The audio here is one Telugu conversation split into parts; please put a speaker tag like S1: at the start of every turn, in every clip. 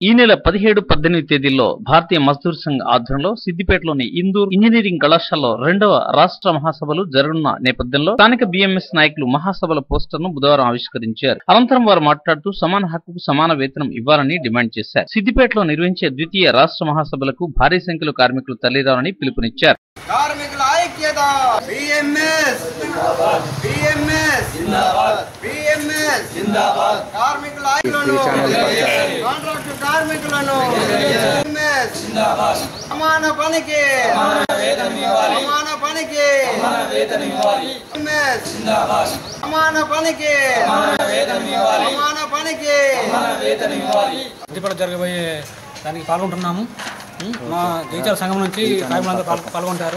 S1: ఈ నెల పదిహేడు పద్దెనిమిది తేదీల్లో భారతీయ మజ్దూర్ సంఘ్ ఆధ్వర్యంలో సిద్దిపేటలోని ఇందూర్ ఇంజనీరింగ్ కళాశాలలో రెండవ రాష్ట్ర మహాసభలు జరగనున్న నేపథ్యంలో స్థానిక బిఎంఎస్ నాయకులు మహాసభల పోస్టర్ను బుధవారం ఆవిష్కరించారు అనంతరం వారు మాట్లాడుతూ సమాన హక్కుకు సమాన వేతనం ఇవ్వాలని డిమాండ్ చేశారు సిద్దిపేటలో నిర్వహించే ద్వితీయ రాష్ట్ర మహాసభలకు భారీ సంఖ్యలో కార్మికులు తరలిరావాలని పిలుపునిచ్చారు
S2: కార్మికుల ఐక్యత బిఎంఎస్ బిఎంఎస్ బిఎంఎస్ కార్మికుల ఐక్యులను కాంట్రాక్టు కార్మికులను బిఎంఎస్ సమాన పనికి సమాన పనికి బిఎంఎస్ సమాన పనికి సమాన పనికి
S3: సిద్దిపేట జరగబోయే దానికి పాల్గొంటున్నాము ఉం? మా జగిత్యాల సంఘం నుంచి కార్మికులందరూ పాల్- పాల్గొంటారు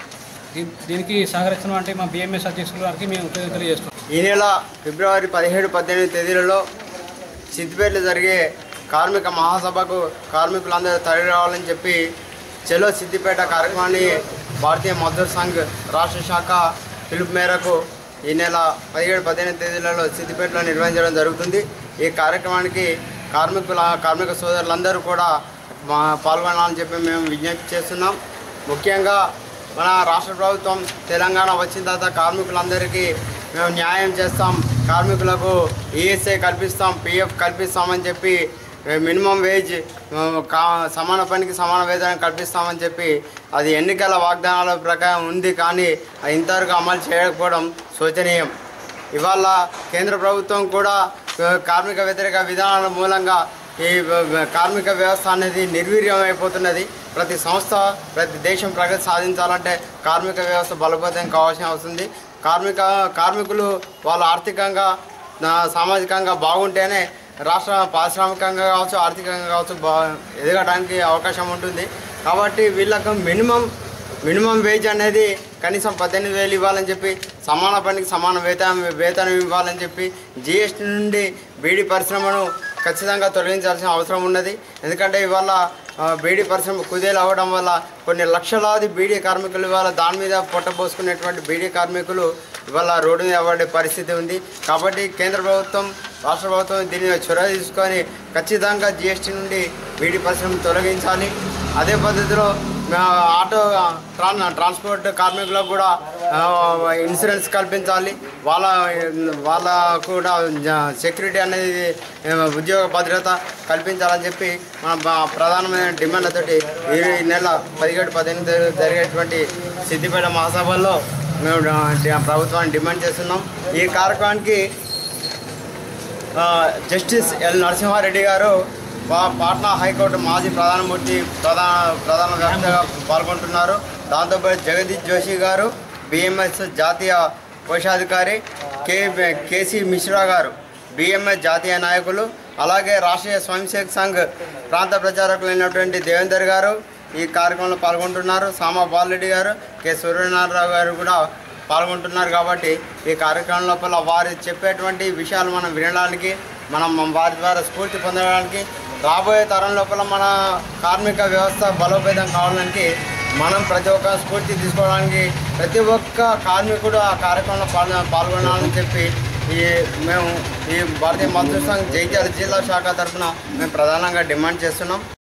S3: దీ- దీనికి సహకరిస్తున్నాం అంటే మా బిఎంఎస్ అధ్యక్షులు వారికి మేము కృతజ్ఞతలు తెలియజేస్తున్నాం
S2: ఈ నెల ఫిబ్రవరి పదిహేడు పద్దెనిమిది తేదీలలో సిద్దిపేటలో జరిగే కార్మిక మహాసభకు కార్మికులందరూ తరలి రావాలని చెప్పి చెలో సిద్దిపేట కార్యక్రమాన్ని భారతీయ మజ్దూర్ సంఘ్ రాష్ట్ర శాఖ పిలుపు మేరకు ఈ నెల పదిహేడు పద్దెనిమిది తేదీలలో సిద్దిపేటలో నిర్వహించడం జరుగుతుంది ఈ కార్యక్రమానికి కార్మికుల కార్మిక సోదరులందరూ కూడా మా- పాల్గొనాలని చెప్పి మేము విజ్ఞప్తి చేస్తున్నాం ముఖ్యంగా మన రాష్ట్ర ప్రభుత్వం తెలంగాణ వచ్చిన తర్వాత కార్మికులందరికీ మేము న్యాయం చేస్తాం కార్మికులకు ఈఎస్ఐ కల్పిస్తాం పిఎఫ్ కల్పిస్తామని చెప్పి ఏ, మినిమం వేజ్ ఆ, కా సమాన పనికి సమాన వేతనం కల్పిస్తామని చెప్పి అది ఎన్నికల వాగ్దానాల ప్రకారం ఉంది కానీ అది ఇంతవరకు అమలు చేయకపోవడం శోచనీయం ఇవాళ కేంద్ర ప్రభుత్వం కూడా ఆ, కార్మిక వ్యతిరేక విధానాల మూలంగా ఈ వ- వ- కార్మిక వ్యవస్థ అనేది నిర్వీర్యం అయిపోతున్నది ప్రతి సంస్థ ప్రతి దేశం ప్రగతి సాధించాలంటే కార్మిక వ్యవస్థ బలోపేతం కావాల్సిన అవసరం కార్మిక కార్మికులు వాళ్ళు ఆర్థికంగా ఆ, సామాజికంగా బాగుంటేనే రాష్ట్ర పారిశ్రామికంగా కావచ్చు ఆర్థికంగా కావచ్చు బా ఎదగడానికి అవకాశం ఉంటుంది కాబట్టి వీళ్ళకు మినిమం మినిమం వేజ్ అనేది కనీసం పద్దెనిమిది వేలు ఇవ్వాలని చెప్పి సమాన పనికి సమాన వేతనం వేతనం ఇవ్వాలని చెప్పి జిఎస్టీ నుండి బీడీ పరిశ్రమను ఖచ్చితంగా తొలగించాల్సిన అవసరం ఉన్నది ఎందుకంటే ఇవాళ ఆ, బీడీ పరిశ్రమ కుదేలు అవ్వడం వల్ల కొన్ని లక్షలాది బీడీ కార్మికులు ఇవాళ దాని మీద పొట్టబోసుకునేటువంటి బీడీ కార్మికులు ఇవాళ రోడ్డు మీద పడే పరిస్థితి ఉంది కాబట్టి కేంద్ర ప్రభుత్వం రాష్ట్ర ప్రభుత్వం దీని మీద చొరవ తీసుకొని ఖచ్చితంగా జిఎస్టీ నుండి బీడీ పరిశ్రమ తొలగించాలి అదే పద్ధతిలో ఆ, ఆటో ట్రాన్ ట్రాన్స్పోర్ట్ కార్మికులకు కూడా ఆ, ఇన్సూరెన్స్ కల్పించాలి వాళ్ళ వాళ్ళ కూడా జ- సెక్యూరిటీ అనేది ఆ, ఉద్యోగ భద్రత కల్పించాలని చెప్పి మన బ- ప్రధానమైన డిమాండ్లతోటి ఈ నెల పదిహేడు పద్దెనిమిది జరిగేటువంటి సిద్దిపేట మహాసభల్లో మేము డ- ప్రభుత్వాన్ని డిమాండ్ చేస్తున్నాం ఈ కార్యక్రమానికి ఆ, జస్టిస్ ఎల్ నరసింహారెడ్డి గారు పా- పాట్నా హైకోర్టు మాజీ ప్రధానమూర్తి ప్రధాన ప్రధాన వ్యాఖ్యగా పాల్గొంటున్నారు దాంతోపాటు జగదీష్ జోషి గారు బిఎంఎస్ జాతీయ కోశాధికారి కే కేసీ మిశ్రా గారు బిఎంఎస్ జాతీయ నాయకులు అలాగే రాష్ట్రీయ స్వయం సేవక్ సంఘ్ ప్రాంత ప్రచారకులైనటువంటి దేవేందర్ గారు ఈ కార్యక్రమంలో పాల్గొంటున్నారు సామా బాలరెడ్డి గారు కె సూర్యనారాయణరావు గారు కూడా పాల్గొంటున్నారు కాబట్టి ఈ కార్యక్రమం లోపల వారు చెప్పేటువంటి విషయాలు మనం వినడానికి మనం వారి ద్వారా స్ఫూర్తి పొందడానికి రాబోయే తరం లోపల మన కార్మిక వ్యవస్థ బలోపేతం కావడానికి మనం ప్రతి ఒక్క స్ఫూర్తి తీసుకోవడానికి ప్రతి ఒక్క కార్మికుడు ఆ కార్యక్రమంలో పాల్గొ పాల్గొనాలని చెప్పి ఈ మేము ఈ భారతీయ మజ్దూర్ సంఘ్ జైత్యాల జిల్లా శాఖ తరఫున మేము ప్రధానంగా డిమాండ్ చేస్తున్నాం